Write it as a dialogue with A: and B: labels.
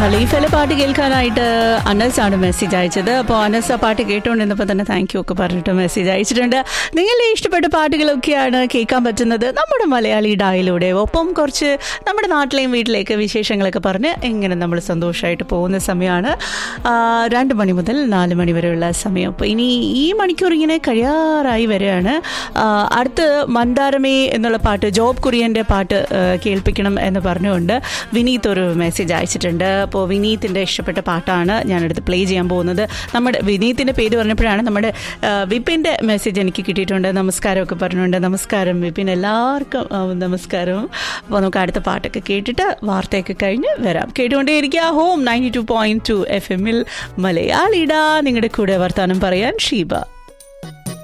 A: ഖലീഫയിലെ പാട്ട് കേൾക്കാനായിട്ട് അനസ് ആണ് മെസ്സേജ് അയച്ചത് അപ്പോൾ അനസ് ആ പാട്ട് കേട്ടുകൊണ്ടിരുന്നപ്പോൾ തന്നെ താങ്ക് യു ഒക്കെ പറഞ്ഞിട്ട് മെസ്സേജ് അയച്ചിട്ടുണ്ട് നിങ്ങളുടെ ഇഷ്ടപ്പെട്ട പാട്ടുകളൊക്കെയാണ് കേൾക്കാൻ പറ്റുന്നത് നമ്മുടെ മലയാളി ഡായിലൂടെ ഒപ്പം കുറച്ച് നമ്മുടെ നാട്ടിലെയും വീട്ടിലേക്ക് വിശേഷങ്ങളൊക്കെ പറഞ്ഞ് എങ്ങനെ നമ്മൾ സന്തോഷമായിട്ട് പോകുന്ന സമയമാണ് ആ, രണ്ട് മണി മുതൽ നാല് മണി വരെയുള്ള സമയം അപ്പോൾ ഇനി ഈ മണിക്കൂർ ഇങ്ങനെ കഴിയാറായി വരികയാണ് ആ, അടുത്ത് മന്ദാരമേ എന്നുള്ള പാട്ട് ജോബ് കുര്യൻ്റെ പാട്ട് ആ, കേൾപ്പിക്കണം എന്ന് പറഞ്ഞുകൊണ്ട് വിനീത് ഒരു മെസ്സേജ് അയച്ചിട്ടുണ്ട് അപ്പോൾ വിനീതിൻ്റെ ഇഷ്ടപ്പെട്ട പാട്ടാണ് ഞാനെടുത്ത് പ്ലേ ചെയ്യാൻ പോകുന്നത് നമ്മുടെ വിനീതിൻ്റെ പേര് പറഞ്ഞപ്പോഴാണ് നമ്മുടെ ആ, വിപിൻ്റെ മെസ്സേജ് എനിക്ക് കിട്ടിയിട്ടുണ്ട് നമസ്കാരമൊക്കെ പറഞ്ഞുകൊണ്ട് നമസ്കാരം വിപിൻ എല്ലാവർക്കും ആ, നമസ്കാരം അപ്പോൾ നമുക്ക് അടുത്ത പാട്ടൊക്കെ കേട്ടിട്ട് വാർത്തയൊക്കെ കഴിഞ്ഞ് വരാം കേട്ടുകൊണ്ടേയിരിക്കുക home ninety two point two F എമ്മിൽ മലയാളിട നിങ്ങളുടെ കൂടെ വർത്താനം പറയാൻ ഷീബ